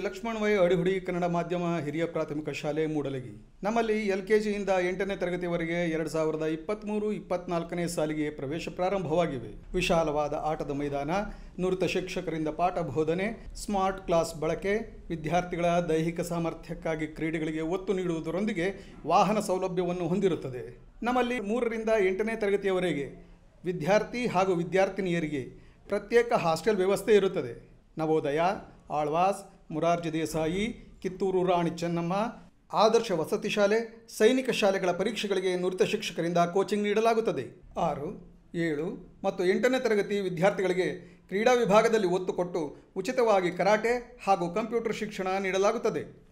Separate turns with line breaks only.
Lakshman Y ಅಡಿಹುಡಿ Kannada ಮಾಧ್ಯಮ ಹಿರಿಯ ಪ್ರಾಥಮಿಕ ಶಾಲೆ ಮೂಡಲಗಿ ನಮ್ಮಲ್ಲಿ ಎಲ್ ಕೆ ಜಿಯಿಂದ ಎಂಟನೇ ತರಗತಿವರೆಗೆ ಎರಡು ಸಾವಿರದ ಇಪ್ಪತ್ತ್ಮೂರು ಇಪ್ಪತ್ನಾಲ್ಕನೇ ಸಾಲಿಗೆ ಪ್ರವೇಶ ಪ್ರಾರಂಭವಾಗಿವೆ ವಿಶಾಲವಾದ ಆಟದ ಮೈದಾನ ನುರಿತ ಶಿಕ್ಷಕರಿಂದ ಪಾಠ ಬೋಧನೆ ಸ್ಮಾರ್ಟ್ ಕ್ಲಾಸ್ ಬಳಕೆ ವಿದ್ಯಾರ್ಥಿಗಳ ದೈಹಿಕ ಸಾಮರ್ಥ್ಯಕ್ಕಾಗಿ ಕ್ರೀಡೆಗಳಿಗೆ ಒತ್ತು ನೀಡುವುದರೊಂದಿಗೆ ವಾಹನ ಸೌಲಭ್ಯವನ್ನು ಹೊಂದಿರುತ್ತದೆ ನಮ್ಮಲ್ಲಿ ಮೂರರಿಂದ ಎಂಟನೇ ತರಗತಿಯವರೆಗೆ ವಿದ್ಯಾರ್ಥಿ ಹಾಗೂ ವಿದ್ಯಾರ್ಥಿನಿಯರಿಗೆ ಪ್ರತ್ಯೇಕ ಹಾಸ್ಟೆಲ್ ವ್ಯವಸ್ಥೆ ಇರುತ್ತದೆ ನವೋದಯ ಆಳ್ವಾಸ್ ಮುರಾರ್ಜಿ ದೇಸಾಯಿ ಕಿತ್ತೂರು ರಾಣಿ ಚೆನ್ನಮ್ಮ ಆದರ್ಶ ವಸತಿ ಶಾಲೆ ಸೈನಿಕ ಶಾಲೆಗಳ ಪರೀಕ್ಷೆಗಳಿಗೆ ನುರಿತ ಶಿಕ್ಷಕರಿಂದ ಕೋಚಿಂಗ್ ನೀಡಲಾಗುತ್ತದೆ ಆರು ಏಳು ಮತ್ತು ಎಂಟನೇ ತರಗತಿ ವಿದ್ಯಾರ್ಥಿಗಳಿಗೆ ಕ್ರೀಡಾ ವಿಭಾಗದಲ್ಲಿ ಒತ್ತು ಕೊಟ್ಟು ಉಚಿತವಾಗಿ ಕರಾಟೆ ಹಾಗೂ ಕಂಪ್ಯೂಟರ್ ಶಿಕ್ಷಣ ನೀಡಲಾಗುತ್ತದೆ